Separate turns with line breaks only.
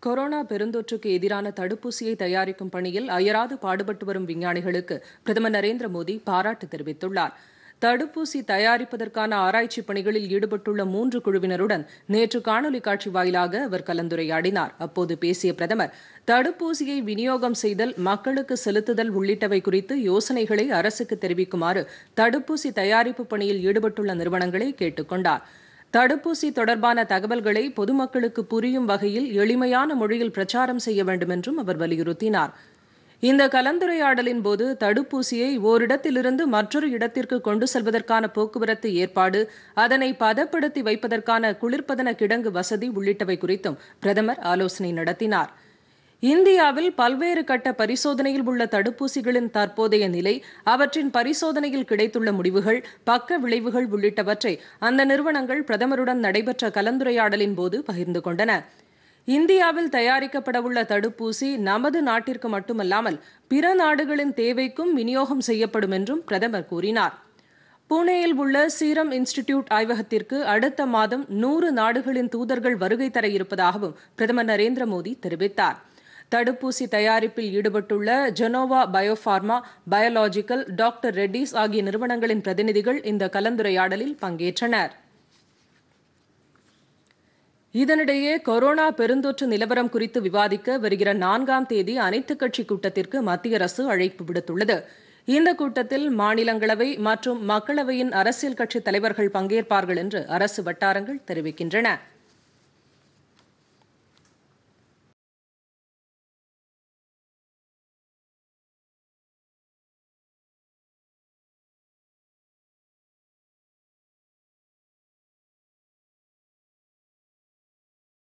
corona பெருந்தொற்றுக்கு எதிரான தடுப்பூசியை தயாரிக்கும் பணியில் அயராது பாடுபட்டு வரும் விஞ்ஞானிகளுக்கு பிரதமர் நரேந்திர மோடி பாராட்டு தெரிவித்துள்ளார் தடுப்பூசி தயாரிப்பதற்கான ஆராய்ச்சி பணிகளில் ஈடுபட்டுள்ள மூன்று குழுவினருடன் நேற்று காணொலி காட்சி வாயிலாக அவர் கலந்துரையாடினார் அப்போது பேசிய பிரதமர் தடுப்பூசியை விநியோகம் செய்தல் மக்களுக்கு செலுத்துதல் உள்ளிட்டவை குறித்து யோசனைகளை அரசுக்கு தெரிவிக்குமாறு தடுப்பூசி தயாரிப்பு பணியில் ஈடுபட்டுள்ள நிறுவனங்களை கேட்டுக் கொண்டார் தடுப்பூசி தொடர்பான தகவல்களை பொதுமக்களுக்கு புரியும் வகையில் எளிமையான மொழியில் பிரச்சாரம் செய்ய வேண்டும் என்றும் அவர் வலியுறுத்தினார் இந்த கலந்துரையாடலின் போது தடுப்பூசியை ஓரிடத்திலிருந்து மற்றொரு இடத்திற்கு கொண்டு செல்வதற்கான போக்குவரத்து ஏற்பாடு அதனை பதப்படுத்தி வைப்பதற்கான குளிர்பதன கிடங்கு வசதி உள்ளிட்டவை குறித்தும் பிரதமர் ஆலோசனை நடத்தினார் இந்தியாவில் பல்வேறு கட்ட பரிசோதனையில் உள்ள தடுப்பூசிகளின் தற்போதைய நிலை அவற்றின் பரிசோதனையில் கிடைத்துள்ள முடிவுகள் பக்க விளைவுகள் உள்ளிட்டவற்றை அந்த நிறுவனங்கள் பிரதமருடன் நடைபெற்ற கலந்துரையாடலின் போது பகிர்ந்து கொண்டன இந்தியாவில் தயாரிக்கப்படவுள்ள தடுப்பூசி நமது நாட்டிற்கு மட்டுமல்லாமல் பிற நாடுகளின் தேவைக்கும் விநியோகம் செய்யப்படும் என்றும் பிரதமர் கூறினார் புனேயில் உள்ள சீரம் இன்ஸ்டிடியூட் ஆய்வகத்திற்கு அடுத்த மாதம் நூறு நாடுகளின் தூதர்கள் வருகை தர இருப்பதாகவும் பிரதமர் நரேந்திர மோடி தெரிவித்தார் தடுப்பூசி தயாரிப்பில் ஈடுபட்டுள்ள Gennova biopharma biological doctor Reddy's ஆகிய நிறுவனங்களின் பிரதிநிதிகள் இந்த கலந்துரையாடலில் பங்கேற்றனர் இதனிடையே கொரோனா பெருந்தொற்று நிலவரம் குறித்து விவாதிக்க வருகிற நான்காம் தேதி அனைத்துக் கட்சி கூட்டத்திற்கு மத்திய அரசு அழைப்பு விடுத்துள்ளது இந்த கூட்டத்தில் மாநிலங்களவை மற்றும் மக்களவையின் அரசியல் கட்சித் தலைவர்கள் பங்கேற்பார்கள் என்று அரசு வட்டாரங்கள் தெரிவிக்கின்றன